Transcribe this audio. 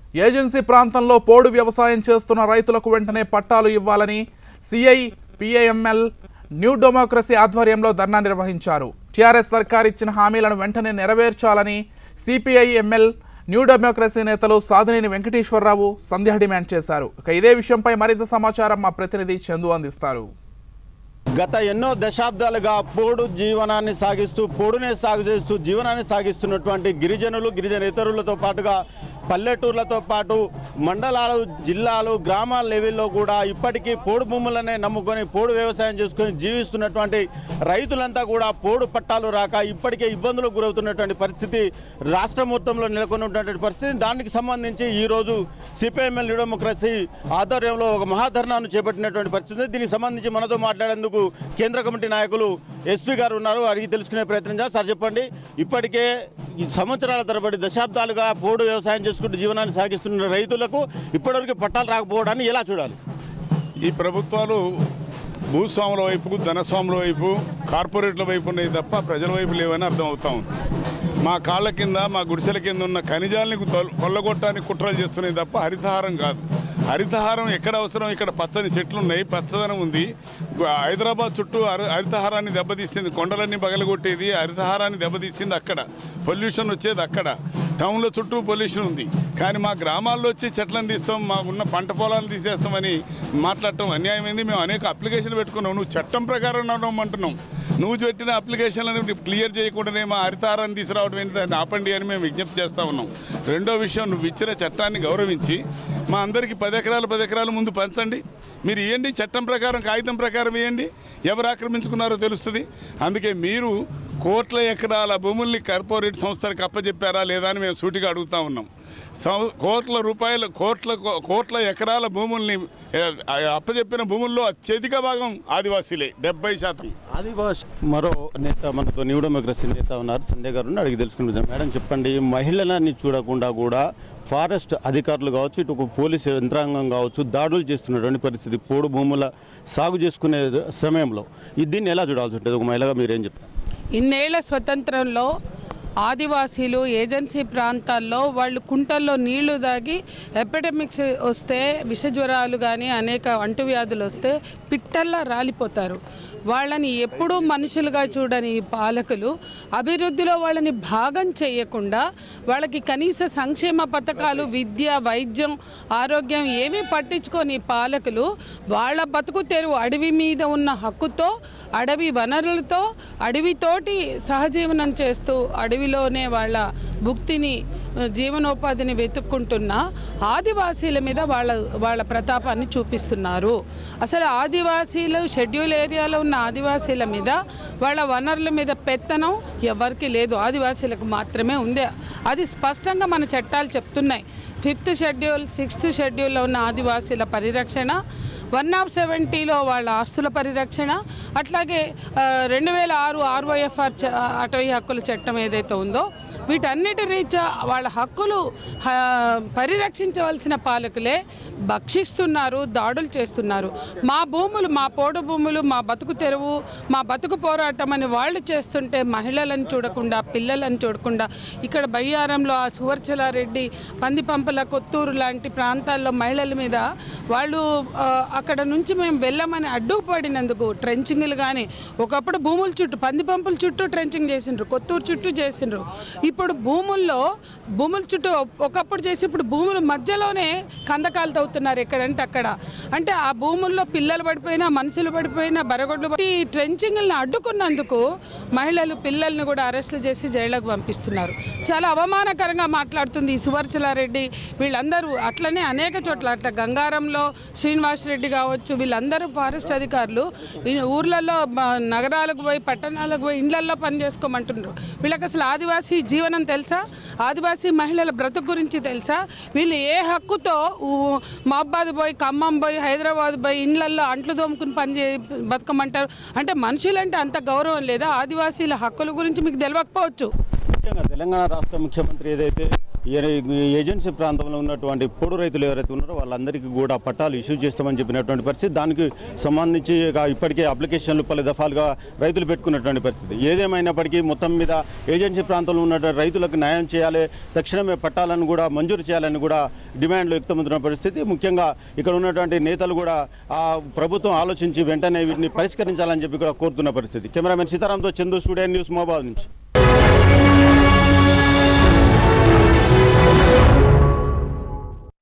Agency ప్రాంతంలో పోడు వ్యవసాయం చేస్తున్న రైతులకు వెంటనే పట్టాలు ఇవ్వాలని సిఐ పిఐఎంఎల్ న్యూ డెమోక్రసీ ఆధ్వర్యంలో ధర్నా నిర్వహించారు టీఆర్ఎస్ సర్కార్ ఇచ్చిన హామీలను వెంటనే నెరవేర్చాలని సిపిఐ ఎంఎల్ న్యూ డెమోక్రసీ నేతలు సాధినేని వెంకటేశ్వరరావు సంధ్య డిమాండ్ చేశారు ఇక ఇదే విషయంపై మరింత సమాచారం మా ప్రతినిధి చందు అందిస్తారు గత ఎన్నో దశాబ్దాలుగా పోడు జీవనాన్ని సాగిస్తూ పోడునే సాగు చేస్తూ జీవనాన్ని సాగిస్తున్నటువంటి గిరిజనులు గిరిజనేతరులతో పాటుగా పల్లెటూర్లతో పాటు మండలాలు జిల్లాలు గ్రామాల లెవెల్లో కూడా ఇప్పటికీ పోడు భూములనే నమ్ముకొని పోడు వ్యవసాయం చేసుకొని జీవిస్తున్నటువంటి రైతులంతా కూడా పోడు పట్టాలు రాక ఇప్పటికే ఇబ్బందులకు గురవుతున్నటువంటి పరిస్థితి రాష్ట్రం మొత్తంలో నెలకొన్నటువంటి పరిస్థితి దానికి సంబంధించి ఈరోజు సిపిఐఎంఎల్ డెమోక్రసీ ఆధ్వర్యంలో ఒక మహాధర్నాను చేపట్టినటువంటి పరిస్థితి ఉంది. దీనికి సంబంధించి మనతో మాట్లాడేందుకు కేంద్ర కమిటీ నాయకులు ఎస్పీ గారు ఉన్నారు అడిగి తెలుసుకునే ప్రయత్నం చేస్తారు సార్ చెప్పండి ఇప్పటికే ఈ సంవత్సరాల తరబడి దశాబ్దాలుగా పోడు వ్యవసాయం చేసుకుంటూ జీవనాన్ని సాగిస్తున్న రైతులకు ఇప్పటివరకు పట్టాలు రాకపోవడాన్ని ఎలా చూడాలి ఈ ప్రభుత్వాలు భూస్వాముల వైపు ధనస్వాముల వైపు కార్పొరేట్ల వైపు ఉన్నాయి తప్ప ప్రజల వైపు లేవని అర్థం అవుతా ఉంది మా కాళ్ళ కింద మా గుడిసెల కింద ఉన్న ఖనిజాలని తొల- కొల్లగొట్టడానికి కుట్రలు చేస్తున్నాయి తప్ప హరితహారం కాదు హరితహారం ఎక్కడ అవసరం ఇక్కడ పచ్చని చెట్లు ఉన్నాయి పచ్చదనం ఉంది గు- హైదరాబాద్ చుట్టూ హరి- హరితహారాన్ని దెబ్బతీసింది కొండలన్నీ పగలగొట్టేది హరితహారాన్ని దెబ్బతీసింది అక్కడ పొల్యూషన్ వచ్చేది అక్కడ టౌన్లో చుట్టూ పొల్యూషన్ ఉంది కానీ మా గ్రామాల్లో వచ్చి చెట్లను తీస్తాం మాకున్న పంట పొలాలను తీసేస్తామని మాట్లాడటం అన్యాయమైంది మేము అనేక అప్లికేషన్లు పెట్టుకున్నాం నువ్వు చట్టం ప్రకారం నడవమంటున్నాం నువ్వు పెట్టిన అప్లికేషన్లను క్లియర్ చేయకుండానే మా హరితారాన్ని తీసుకురావడం ఏంటి దాన్ని ఆపండి అని మేము విజ్ఞప్తి చేస్తూ ఉన్నాం రెండో విషయం నువ్వు ఇచ్చిన చట్టాన్ని గౌరవించి మా అందరికీ పది ఎకరాలు పది ఎకరాలు ముందు పంచండి మీరు ఇవ్వండి చట్టం ప్రకారం కాగితం ప్రకారం ఇవ్వండి ఎవరు ఆక్రమించుకున్నారో తెలుస్తుంది అందుకే మీరు కోట్ల ఎకరాల భూముల్ని కార్పొరేట్ సంస్థలకు అప్పచెప్పారా లేదా అని మేము సూటిగా అడుగుతా ఉన్నాం సం- కోట్ల రూపాయల కోట్ల కోట్ల ఎకరాల భూముల్ని ఏ, అప్పచెప్పిన భూముల్లో అత్యధిక భాగం ఆదివాసీలే డెబ్బై శాతం ఆదివాసి మరో నేత మనతో న్యూ డెమోక్రసీ నేత ఉన్నారు సంజయ్ గారు ఉన్నారు. అడిగి తెలుసుకుంటాం మేడం చెప్పండి మహిళలని చూడకుండా కూడా ఫారెస్ట్ అధికారులు కావచ్చు ఇటు ఒక పోలీసు యంత్రాంగం కావచ్చు దాడులు చేస్తున్నటువంటి పరిస్థితి పోడు భూముల సాగు చేసుకునే సమయంలో ఇది దీన్ని ఎలా చూడాల్సి ఉంటుంది ఒక మహిళగా మీరేం చెప్తారు ఇన్నేళ్ల స్వతంత్రంలో ఆదివాసీలు ఏజెన్సీ ప్రాంతాల్లో వాళ్ళు కుంటల్లో నీళ్లు దాగి ఎపిడమిక్స్ వస్తే విషజ్వరాలు కానీ అనేక అంటువ్యాధులు వస్తే పిట్టల్లా రాలిపోతారు వాళ్ళని ఎప్పుడూ మనుషులుగా చూడని ఈ పాలకులు అభివృద్ధిలో వాళ్ళని భాగం చేయకుండా వాళ్ళకి కనీస సంక్షేమ పథకాలు విద్య వైద్యం ఆరోగ్యం ఏమీ పట్టించుకొని ఈ పాలకులు వాళ్ళ బతుకు తెరువు అడవి మీద ఉన్న హక్కుతో అడవి వనరులతో అడవితోటి సహజీవనం చేస్తూ అడవిలోనే వాళ్ళ భుక్తిని జీవనోపాధిని వెతుక్కుంటున్న ఆదివాసీల మీద వాళ్ళ వాళ్ళ ప్రతాపాన్ని చూపిస్తున్నారు అసలు ఆదివాసీలు షెడ్యూల్ ఏరియాలో ఉన్న ఆదివాసీల మీద వాళ్ళ వనరుల మీద పెత్తనం ఎవరికి లేదు ఆదివాసీలకు మాత్రమే ఉంది అది స్పష్టంగా మన చట్టాలు చెప్తున్నాయి ఫిఫ్త్ షెడ్యూల్ సిక్స్త్ షెడ్యూల్లో ఉన్న ఆదివాసీల పరిరక్షణ వన్ ఆఫ్ సెవెంటీలో వాళ్ళ ఆస్తుల పరిరక్షణ అట్లాగే రెండు వేల ఆరు ఆర్వైఎఫ్ఆర్ అటవీ హక్కుల చట్టం ఏదైతే ఉందో వీటన్నిటి రీత్యా వాళ్ళ హక్కులు హ, పరిరక్షించవలసిన పాలకులే భక్షిస్తున్నారు దాడులు చేస్తున్నారు మా భూములు మా పోడు భూములు మా బతుకు తెరువు మా బతుకు పోరాటం అని వాళ్ళు చేస్తుంటే మహిళలను చూడకుండా పిల్లలను చూడకుండా ఇక్కడ బయ్యారంలో ఆ సువర్చలారెడ్డి పందిపంపల కొత్తూరు లాంటి ప్రాంతాల్లో మహిళల మీద వాళ్ళు ఆ, అక్కడ నుంచి మేము వెళ్ళమని అడ్డుపడినందుకు ట్రెంచింగ్లు కానీ ఒకప్పుడు భూముల చుట్టూ పందిపంపుల చుట్టూ ట్రెంచింగ్ చేసిండ్రు కొత్తూరు చుట్టూ చేసిండ్రు ఇప్పుడు భూముల్లో భూముల చుట్టూ ఒకప్పుడు చేసి ఇప్పుడు భూముల మధ్యలోనే కందకాలు తవ్వుతున్నారు ఎక్కడంటే అక్కడ అంటే ఆ భూముల్లో పిల్లలు పడిపోయినా మనుషులు పడిపోయినా బరగొడ్లు పడి- ఈ ట్రెంచింగ్లను అడ్డుకున్నందుకు మహిళలు పిల్లల్ని కూడా అరెస్టులు చేసి జైళ్ళకు పంపిస్తున్నారు చాలా అవమానకరంగా మాట్లాడుతుంది ఈ సువర్చలారెడ్డి వీళ్ళందరూ అట్లనే అనేక చోట్ల అట్లా గంగారంలో శ్రీనివాస్ రెడ్డి కావచ్చు వీళ్ళందరూ ఫారెస్ట్ అధికారులు ఈ ఊర్లలో బ- నగరాలకు పోయి పట్టణాలకు పోయి ఇండ్లల్లో పని చేసుకోమంటున్నారు వీళ్ళకి అసలు ఆదివాసీ జీవనం తెలుసా ఆదివాసీ మహిళల బ్రతుకు గురించి తెలుసా వీళ్ళు ఏ హక్కుతో ఊ- మహబాద్ పోయి ఖమ్మం పోయి హైదరాబాద్ పోయి ఇండ్లల్లో అంట్లు దోముకుని పని చే బతకమంటారు అంటే మనుషులంటే అంత గౌరవం లేదా ఆదివాసీల హక్కుల గురించి మీకు తెలియకపోవచ్చు ముఖ్యంగా తెలంగాణ రాష్ట్ర ముఖ్యమంత్రి ఏదైతే ఈ ఏజెన్సీ ప్రాంతంలో ఉన్నటువంటి పొడు రైతులు ఎవరైతే ఉన్నారో వాళ్ళందరికీ కూడా పట్టాలు ఇష్యూ చేస్తామని చెప్పినటువంటి పరిస్థితి దానికి సంబంధించి ఇక ఇప్పటికే అప్లికేషన్లు పలు దఫాలుగా రైతులు పెట్టుకున్నటువంటి పరిస్థితి ఏదేమైనప్పటికీ మొత్తం మీద ఏజెన్సీ ప్రాంతంలో ఉన్నటువంటి రైతులకు న్యాయం చేయాలి తక్షణమే పట్టాలను కూడా మంజూరు చేయాలని కూడా డిమాండ్లు వ్యక్తమవుతున్న పరిస్థితి ముఖ్యంగా ఇక్కడ ఉన్నటువంటి నేతలు కూడా ఆ ప్రభుత్వం ఆలోచించి వెంటనే వీటిని పరిష్కరించాలని చెప్పి కూడా కోరుతున్న పరిస్థితి కెమెరామెన్ సీతారాంతో చందు స్టూడియో న్యూస్ మోబాద్ నుంచి